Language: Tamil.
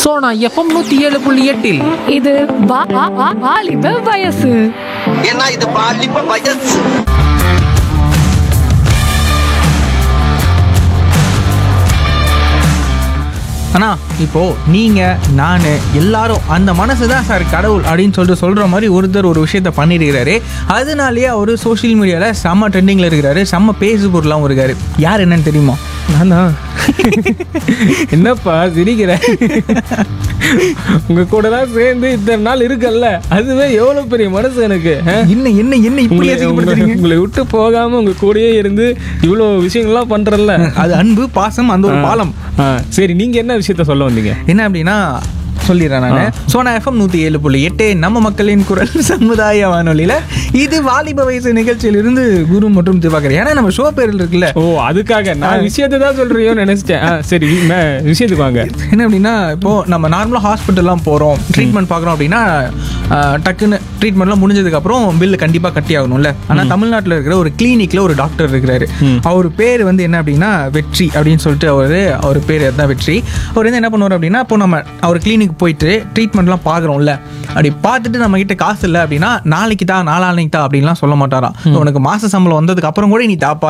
சோனா எஃப்எம் நூத்தி ஏழு புள்ளி எட்டில் இது வா- வா- வா- வாலிப வயசு ஏன்னா இது பாலிப்ப வயசு அண்ணா இப்போ நீங்க நான் எல்லாரும் அந்த மனசு தான் சார் கடவுள் அப்படின்னு சொல்லிட்டு சொல்ற மாதிரி ஒருத்தர் ஒரு விஷயத்த பண்ணியிருக்கிறாரு அதனாலேயே அவர் சோஷியல் மீடியால செம்ம ட்ரெண்டிங்ல இருக்கிறாரு செம்ம பேசு பொருளாகவும் இருக்காரு யார் என்னன்னு தெரியுமா நானா என்னப்பா சிரிக்கிற உங்க கூடலாம் சேர்ந்து இத்தனை நாள் இருக்கல்ல அதுவே எவ்வளவு பெரிய மனசு எனக்கு ஆ? என்ன என்ன என்ன இப்படி உங்களை- அசிங்கப்படுத்துறீங்க உங்களை விட்டு போகாம உங்க கூடயே இருந்து இவ்வளோ விஷயங்கள்லாம் பண்றல்ல அது அன்பு பாசம் அந்த ஒரு பாலம் ஆ, சரி நீங்க என்ன விஷயத்த சொல்ல வந்தீங்க என்ன அப்படின்னா சொல்லிடுறேன் நான் சோனா எஃப்எம் நூற்றி ஏழு புள்ளி எட்டு நம்ம மக்களின் குரல் சமுதாய வானொலியில் இது வாலிப வயசு நிகழ்ச்சியிலிருந்து குரு மற்றும் திவாகர் ஏன்னா நம்ம ஷோ பேரில் இருக்குல்ல ஓ அதுக்காக நான் விஷயத்தை தான் சொல்றியோன்னு நினைச்சிட்டேன் ஆ, சரி மே- விஷயத்துக்கு வாங்க என்ன அப்படின்னா இப்போ நம்ம நார்மலாக ஹாஸ்பிட்டல்லாம் போகிறோம் ட்ரீட்மெண்ட் பார்க்குறோம் அப்படின்னா ஆஹ், டக்குன்னு ட்ரீட்மெண்ட்லாம் முடிஞ்சதுக்கப்புறம் பில்லு கண்டிப்பாக கட்டி ஆகணும்ல ஆனால் தமிழ்நாட்டில் இருக்கிற ஒரு கிளினிக்கில் ஒரு டாக்டர் இருக்கிறாரு அவர் பேர் வந்து என்ன அப்படின்னா வெற்றி அப்படின்னு சொல்லிட்டு அவர் அவர் பேர் தான் வெற்றி அவர் வந்து என்ன பண்ணுவார் அப்படின்னா இப்போ நம்ம அவர் கிளினிக் போயிட்டு ட்ரீட்மெண்ட்லாம் பார்க்குறோம்ல அப்படி பார்த்துட்டு நம்ம கிட்ட காசு இல்லை அப்படின்னா நாளைக்கு தான் நாளான்னைக்கு தான் அப்படின்லாம் சொல்ல மாட்டாராம் உனக்கு மாச சம்பளம் வந்ததுக்கு அப்புறம் கூட நீ தாப்பா